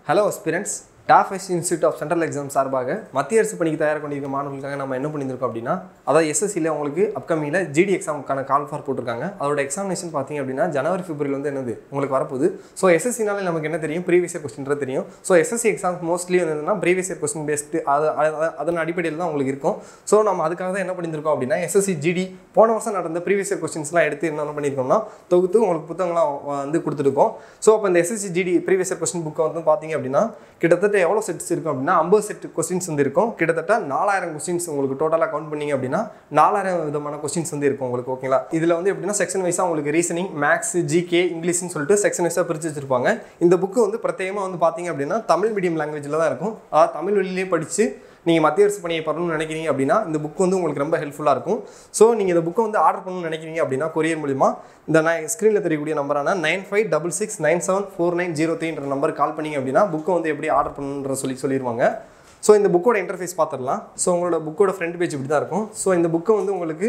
hello friends top IAS institute of central exam சார்பாக மத்திய அரசு பணிக்கு தயார் பண்ணியிருக்க மாணவர்களுக்காக நம்ம என்ன பண்ணியிருக்கோம் அப்படின்னா அதாவது எஸ்எஸ்சியில் உங்களுக்கு அப்கமிங்கில் ஜிடி எக்ஸாமுக்கான கால் ஃபார் போட்டிருக்காங்க அதோட எக்ஸாமினேஷன் பார்த்தீங்க அப்படின்னா ஜனவரி பிப்ரவரி வந்து என்னது உங்களுக்கு வரப்போகுது ஸோ எஸ்எஸ்சினாலே நமக்கு என்ன தெரியும் ப்ரீவியஸ் இயர் கொஸ்டின் தெரியும் ஸோ எஸ்எஸ்சி எக்ஸாம்ஸ் மோஸ்ட்லி என்னன்னா ப்ரீவியஸ் இயர் கொஸ்டின் பேஸ்டு அது அது- அதன் அடிப்படையில் தான் உங்களுக்கு இருக்கும் ஸோ நம்ம அதுக்காக தான் என்ன பண்ணியிருக்கோம் அப்படின்னா எஸ்எஸ்சி ஜிடி போன வருஷம் நடந்த ப்ரீவியஸ் இயர் கொஸ்டின்ஸ்லாம் எடுத்து என்ன பண்ணியிருக்கோம்னா தொகுத்து உங்களுக்கு புத்தகங்களாம் வந்து கொடுத்துருக்கோம் ஸோ அப்போ இந்த SSC GD previous year question புக்கை வந்து பார்த்தீங்க அப்படின்னா கிட்டத்தட்ட எவ்வளோ செட்ஸ் இருக்கும் அப்படின்னா ஐம்பது செட் கொஸ்டின்ஸ் வந்து இருக்கும் கிட்டத்தட்ட நாலாயிரம் கொஸ்டின்ஸ் உங்களுக்கு டோட்டலாக கவுண்ட் பண்ணீங்க அப்படின்னா நாலாயிரம் விதமான கொஸ்டின்ஸ் வந்து இருக்கும் உங்களுக்கு ஓகேங்களா இதில் வந்து எப்படின்னா செக்ஷன் வைஸாக உங்களுக்கு ரீசனிங் மேக்ஸ் ஜிகே இங்கிலீஷ்னு சொல்லிட்டு செக்ஷன் வைஸாக பிரித்து வச்சிருப்பாங்க இந்த புக்கு வந்து பிரத்யேகமாக வந்து பார்த்தீங்க அப்படின்னா தமிழ் மீடியம் லாங்குவேஜில் தான் இருக்கும் அதாவது தமிழ் வழியிலே படித்து நீங்கள் மத்திய அரசு பணியை பண்ணணும்னு நினைக்கிறீங்க அப்படின்னா இந்த புக் வந்து உங்களுக்கு ரொம்ப ஹெல்ப்ஃபுல்லாக இருக்கும் ஸோ நீங்கள் இந்த புக்கை வந்து ஆர்டர் பண்ணணும்னு நினைக்கிறீங்க அப்படின்னா கொரியர் மூலிமா இந்த நான் ஸ்க்ரீனில் தெரியக்கூடிய நம்பரான nine five double six nine seven four nine zero த்ரீன்ற நம்பர் கால் பண்ணீங்க அப்படின்னா புக்கை வந்து எப்படி ஆர்டர் பண்ணணுன்ற சொல்லி சொல்லிடுவாங்க ஸோ இந்த புக்கோட இன்டர்ஃபேஸ் பார்த்துடலாம் ஸோ உங்களோட புக்கோட ஃப்ரண்ட் பேஜ் இப்படி தான் இருக்கும் ஸோ இந்த புக்கை வந்து உங்களுக்கு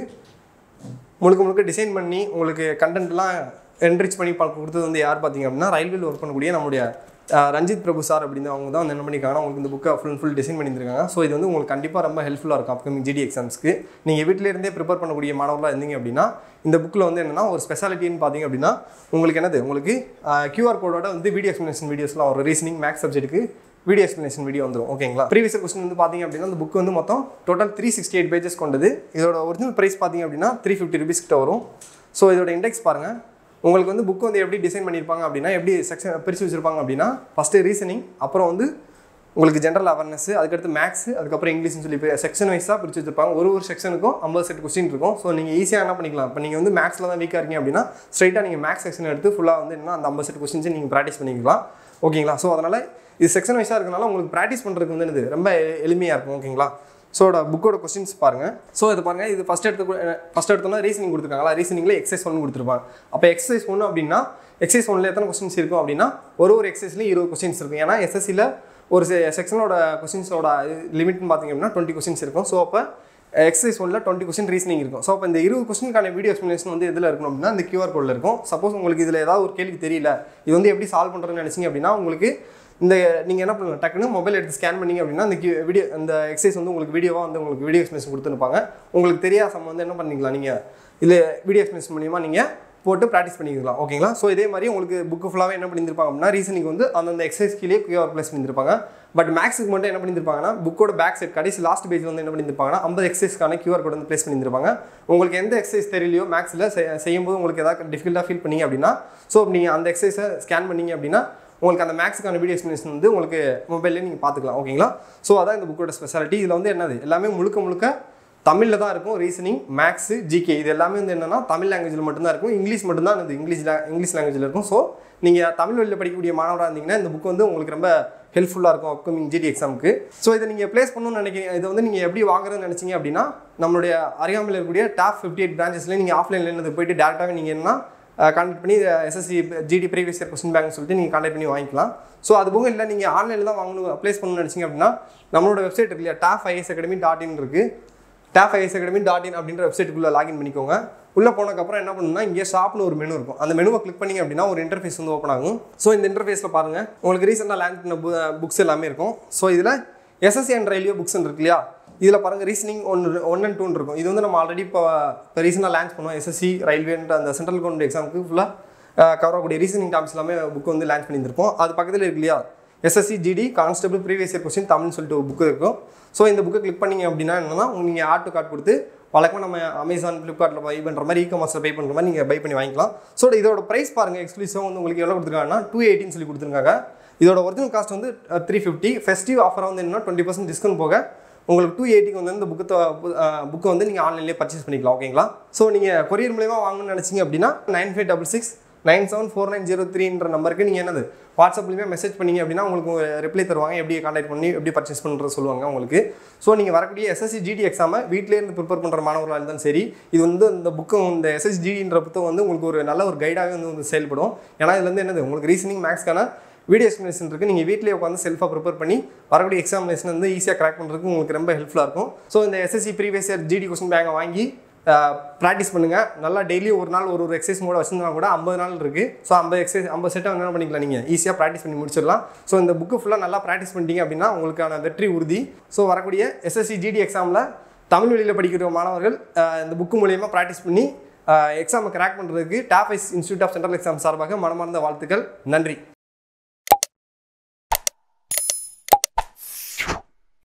முழுக்க முழுக்க டிசைன் பண்ணி உங்களுக்கு கண்டென்ட்லாம் என்ரிச் பண்ணி பா- கொடுத்தது வந்து யார் பார்த்தீங்க அப்படின்னா ரயில்வேல ஒர்க் பண்ணக்கூடிய நம்முடைய அஹ், ரஞ்சித் பிரபு சார் அப்படின்னு அவங்க தான் வந்து என்ன பண்ணியிருக்காங்கன்னா உங்களுக்கு இந்த புக்கை ஃபுல் ஃபுல் டிசைன் பண்ணியிருக்காங்க ஸோ இது வந்து உங்களுக்கு கண்டிப்பாக ரொம்ப ஹெல்ப்ஃபுல்லாக இருக்கும் அப்கமிங் ஜிடி எக்ஸாம்ஸ்க்கு நீங்கள் வீட்டிலே இருந்தே ப்ரிப்பேர் பண்ணக்கூடிய மாணவர்களாக இருந்தீங்க அப்படின்னா இந்த புக்கில் வந்து என்னன்னா ஒரு ஸ்பெஷாலிட்டின்னு பார்த்தீங்க அப்படின்னா உங்களுக்கு என்னது உங்களுக்கு கியூஆர் கோடோட வந்து வீடியோ எக்ஸ்பிளேஷன் வீடியோஸ்லாம் ஒரு ரீசனிங் மேக்ஸ் சப்ஜெக்ட்டுக்கு வீடியோ எக்ஸ்பிளேஷன் வீடியோ வந்துடும் ஓகேங்களா ப்ரீவியஸ் கொஸ்டின் வந்து பார்த்தீங்க அப்படின்னா இந்த புக் வந்து மொத்தம் total three sixty eight pages கொண்டது இதோட ஒரிஜினல் ப்ரைஸ் பார்த்தீங்க அப்படின்னா த்ரீ ஃபிஃப்டி ருபீஸ் கிட்ட வரும் ஸோ இதோட இண்டெக்ஸ் பாருங்கள் உங்களுக்கு வந்து புக் வந்து எப்படி டிசைன் பண்ணியிருப்பாங்க அப்படின்னா எப்படி செக்ஷன் பிரித்து வச்சிருப்பாங்க அப்படின்னா ஃபஸ்ட்டு ரீசனிங் அப்புறம் வந்து உங்களுக்கு ஜென்ரல் அவேர்னஸ் அதுக்கடுத்து மேக்ஸ் அதுக்கப்புறம் இங்கிலீஷ்னு சொல்லி செக்ஷன் வைஸாக பிரித்து வச்சிருப்பாங்க ஒரு ஒரு செக்ஷனுக்கும் ஐம்பது செட் கொஸ்டின் இருக்கும் ஸோ நீங்கள் ஈஸியாக என்ன பண்ணிக்கலாம் இப்போ நீங்கள் வந்து மேக்ஸில் தான் வீக்காக இருக்கீங்க அப்படின்னா ஸ்ட்ரைட்டாக நீங்கள் மேக்ஸ் செக்ஷன் எடுத்து ஃபுல்லாக வந்து என்ன அந்த ஐம்பது செட் கொஸ்டின்ஸை நீங்கள் ப்ராக்டிஸ் பண்ணிக்கலாம் ஓகேங்களா ஸோ அதனால் இது செக்ஷன் வைஸாக இருக்கனால உங்களுக்கு ப்ராக்டிஸ் பண்ணுறதுக்கு வந்து என்னது ரொம்ப எளிமையாக இருக்கும் ஓகேங்களா ஸோ புக்கோட கொஸ்டின்ஸ் பாருங்கள் ஸோ இது பாருங்கள் இது ஃபஸ்ட் எடுத்து ஃபஸ்ட் எடுத்தோம்னா ரீசனிங் கொடுத்துருக்காங்களா ரீசனிங்கில் எக்ஸசைஸ் ஒன்று கொடுத்துருப்பாங்க அப்போ எக்ஸசைஸ் ஒன்று அப்படின்னா எக்ஸசைஸ் ஒன்றில் எத்தனை கொஸ்டின்ஸ் இருக்கும் அப்படின்னா ஒரு ஒரு எக்ஸசைஸ்லையும் இருபது கொஸ்டின்ஸ் இருக்கும் ஏன்னா எஸ்எஸ்சியில் ஒரு செக்ஷனோட கொஸ்டின்ஸோட லிமிட்னு பார்த்தீங்க அப்படின்னா டுவெண்ட்டி கொஸ்டின்ஸ் இருக்கும் ஸோ அப்போ எக்ஸசைஸ் ஒன்ல டுவெண்ட்டி கொஸ்டின் ரீசனிங் இருக்கும் ஸோ அப்போ இந்த இருபது கொஸ்டினுக்கான வீடியோ எக்ஸ்பிளேஷன் வந்து எதில் இருக்கணும் அப்படின்னா இந்த கியூஆர் கோடில் இருக்கும் சப்போஸ் உங்களுக்கு இதில் ஏதாவது ஒரு கேள்வி தெரியல இது வந்து எப்படி சால்வ் பண்ணுறதுன்னு நினச்சிங்க அப்படின்னா உங்களுக்கு இந்த நீங்கள் என்ன பண்ணலாம் டக்குன்னு மொபைல் எடுத்து ஸ்கேன் பண்ணீங்க அப்படின்னா இந்த வீடியோ இந்த எக்ஸசைஸ் வந்து உங்களுக்கு வீடியோவாக வந்து உங்களுக்கு வீடியோ எக்ஸ்பிளேஷன் கொடுத்துருப்பாங்க உங்களுக்கு தெரியாத சம்ம வந்து என்ன பண்ணிக்கலாம் நீங்கள் இதில் வீடியோ எக்ஸ்பிளேஷன் மூலியமாக நீங்கள் போட்டு ப்ராக்டிஸ் பண்ணிக்கலாம் ஓகேங்களா ஸோ இதே மாதிரி உங்களுக்கு புக்கு ஃபுல்லாகவே என்ன பண்ணியிருப்பாங்க அப்படின்னா ரீசனிங் வந்து அந்தந்த எக்ஸசைஸ் கீழே கியூஆர் ப்ளேஸ் பண்ணியிருப்பாங்க பட் மேக்ஸுக்கு மட்டும் என்ன பண்ணியிருப்பாங்கன்னா புக்கோட பேக் சைட் கடைசி லாஸ்ட் பேஜ் வந்து என்ன பண்ணியிருப்பாங்கன்னா ஐம்பது எக்ஸசைஸ்க்கான கியூஆர் கோட் வந்து ப்ளேஸ் பண்ணியிருப்பாங்க உங்களுக்கு எந்த எக்ஸசைஸ் தெரியலையோ மேக்ஸில் செய்யும்போது உங்களுக்கு ஏதாவது டிஃபிகல்ட்டாக ஃபீல் பண்ணீங்க அப்படின்னா ஸோ நீங்கள் அந்த எக்ஸசைஸை ஸ்கேன் பண்ணீங்க அப்படின்னா உங்களுக்கு அந்த மேக்ஸுக்கான வீடியோ எக்ஸ்பிளேஷன் வந்து உங்களுக்கு மொபைல்லே நீங்கள் பார்த்துக்கலாம் ஓகேங்களா ஸோ அதான் இந்த புக்கோட ஸ்பெஷாலிட்டி இதில் வந்து என்னது எல்லாமே முழுக்க முழுக்க தமிழில் தான் இருக்கும் ரீசனிங் மேக்ஸு ஜிகே இது எல்லாமே வந்து என்னன்னா தமிழ் லாங்குவேஜில் மட்டும்தான் இருக்கும் இங்கிலீஷ் மட்டும்தான் இது இங்கிலீஷ் la- இங்கிலீஷ் லாங்குவேஜில் இருக்கும் ஸோ நீங்கள் தமிழ் வழியில் படிக்கக்கூடிய மாணவராக இருந்தீங்கன்னா இந்த புக் வந்து உங்களுக்கு ரொம்ப ஹெல்ப்ஃபுல்லாக இருக்கும் அப்கமிங் ஜிடி எக்ஸாமுக்கு ஸோ இதை நீங்கள் ப்ளேஸ் பண்ணணும்னு நினைக்கிறீங்க இதை வந்து நீங்கள் எப்படி வாங்குறதுன்னு நினச்சிங்க அப்படின்னா நம்மளுடைய அருகாமையில் இருக்கக்கூடிய டாப் ஃபிஃப்டி எயிட் பிரான்ச்சஸ்லேயே நீங்கள் ஆஃப்லைனில் இருந்து போயிட்டு டேரெக்டாக நீங்கள் என்ன கான்டாக்ட் பண்ணி SSC GD previous year question bank சொல்லிட்டு நீங்கள் கான்டாக்ட் பண்ணி வாங்கிக்கலாம் ஸோ அது போக இல்லை நீங்கள் ஆன்லைனில் தான் வாங்கணும் அப்ளேஸ் பண்ணணும்னு நினச்சிங்க அப்படின்னா நம்மளோட வெப்சைட் இருக்கு இல்லையா top IAS academy dot in இருக்குது top IAS academy dot in அப்படின்ற வெப்சைட்டுக்குள்ளே லாகின் பண்ணிக்கோங்க உள்ளே போனதுக்கப்புறம் என்ன பண்ணணும்னா இங்கே ஷாப்னு ஒரு மெனு இருக்கும் அந்த மெனுவை கிளிக் பண்ணீங்க அப்படின்னா ஒரு இன்டர்ஃபேஸ் வந்து ஓப்பன் ஆகும் ஸோ இந்த இன்டர்ஃபேஸில் பாருங்கள் உங்களுக்கு ரீசெண்டாக லேண்ட் பண்ண புக்ஸ் எல்லாமே இருக்கும் ஸோ இதில் எஸ்எஸ்சி அண்ட் ரயில்வே புக்ஸ் இருக்கு இல்லையா இதில் பாருங்கள் ரீசனிங் ஒன்று ஒன் அண்ட் டூன்னு இருக்கும் இது வந்து நம்ம ஆல்ரெடி இப்போ இப்போ ரீசெண்டாக லான்ச் பண்ணுவோம் எஸ்எஸ்சி ரயில்வேன்ற அந்த சென்ட்ரல் கவர்மெண்ட் எக்ஸாமுக்கு ஃபுல்லாக கவர் ஆகக்கூடிய ரீசனிங் டாப்ஸ் எல்லாமே புக் வந்து லான்ச் பண்ணியிருப்போம் அது பக்கத்தில் இருக்கு இல்லையா SSC GD constable previous year question தமிழ்னு சொல்லிட்டு ஒரு புக் இருக்கும் ஸோ இந்த புக்கை கிளிக் பண்ணீங்க அப்படின்னா என்னன்னா நீங்கள் ஆட் டு கார்டு கொடுத்து வழக்கமாக நம்ம அமேசான் ஃப்ளிப்கார்ட்டில் பை பண்ணுற மாதிரி இ காமர்ஸில் பை பண்ணுற மாதிரி நீங்கள் பை பண்ணி வாங்கிக்கலாம் ஸோ இதோட ப்ரைஸ் பாருங்கள் எக்ஸ்க்ளூசிவாக வந்து உங்களுக்கு எவ்வளோ கொடுத்துருக்காங்கன்னா டூ எயிட்டின்னு சொல்லி கொடுத்துருக்காங்க இதோட ஒரிஜினல் காஸ்ட் வந்து த்ரீ ஃபிஃப்டி ஃபெஸ்டிவ் ஆஃபராக வந்து என்னன்னா டுவெண்ட்டி பர்சன்ட் டிஸ்கவுண்ட் போக உங்களுக்கு டூ எயிட்டிக்கு வந்து இந்த புக்கத்தை புக்கை வந்து நீங்கள் ஆன்லைன்லேயே பர்ச்சேஸ் பண்ணிக்கலாம் ஓகேங்களா ஸோ நீங்கள் கொரியர் மூலயமா வாங்கணும்னு நினச்சிங்க அப்படின்னா nine five double six nine seven four nine zero த்ரீன்ற நம்பருக்கு நீங்கள் என்னது வாட்ஸ்அப்லேயுமே மெசேஜ் பண்ணீங்க அப்படின்னா உங்களுக்கு ரிப்ளை தருவாங்க எப்படி கான்டாக்ட் பண்ணி எப்படி பர்ச்சேஸ் பண்ணுறது சொல்லுவாங்க உங்களுக்கு ஸோ நீங்கள் வரக்கூடிய எஸ்எஸ்சி ஜிடி எக்ஸாமை வீட்டிலே இருந்து ப்ரிப்பேர் பண்ணுற மாணவர்களாக இருந்தாலும் சரி இது வந்து இந்த புக்கு இந்த எஸ்எஸ்சி ஜிடின்ற புத்தகம் வந்து உங்களுக்கு ஒரு நல்ல ஒரு கைடாகவே வந்து வந்து செயல்படும் ஏன்னா இதுல இருந்து என்னது உங்களுக்கு ரீசனிங் மேக்ஸ்க்கான வீடியோ எக்ஸ்பிளேஷன் இருக்குது நீங்கள் வீட்டிலேயே உட்காந்து செல்ஃபாக ப்ரிப்பேர் பண்ணி வரக்கூடிய எக்ஸாமினேஷன் வந்து ஈஸியாக கிராக் பண்ணுறதுக்கு உங்களுக்கு ரொம்ப ஹெல்ப்ஃபுல்லாக இருக்கும் ஸோ இந்த SSC previous year GD question பேங்கை வாங்கி ப்ராக்டிஸ் பண்ணுங்கள் நல்லா டெய்லி ஒரு நாள் ஒரு ஒரு எக்ஸசைஸ் கூட வச்சிருந்தா கூட ஐம்பது நாள் இருக்குது ஸோ ஐம்பது எக்ஸசைஸ் ஐம்பது செட்டை என்ன பண்ணிக்கலாம் நீங்கள் ஈஸியாக ப்ராக்டிஸ் பண்ணி முடிச்சிடலாம் ஸோ இந்த புக்கு ஃபுல்லாக நல்லா ப்ராக்டிஸ் பண்ணிட்டீங்க அப்படின்னா உங்களுக்கான வெற்றி உறுதி ஸோ வரக்கூடிய எஸ்எஸ்சி ஜிடி எக்ஸாமில் தமிழ் வழியில் படிக்கிற மாணவர்கள் அஹ், இந்த புக்கு மூலியமாக ப்ராக்டிஸ் பண்ணி எக்ஸாமை கிராக் பண்ணுறதுக்கு top IAS institute of central exam சார்பாக மனமார்ந்த வாழ்த்துக்கள் நன்றி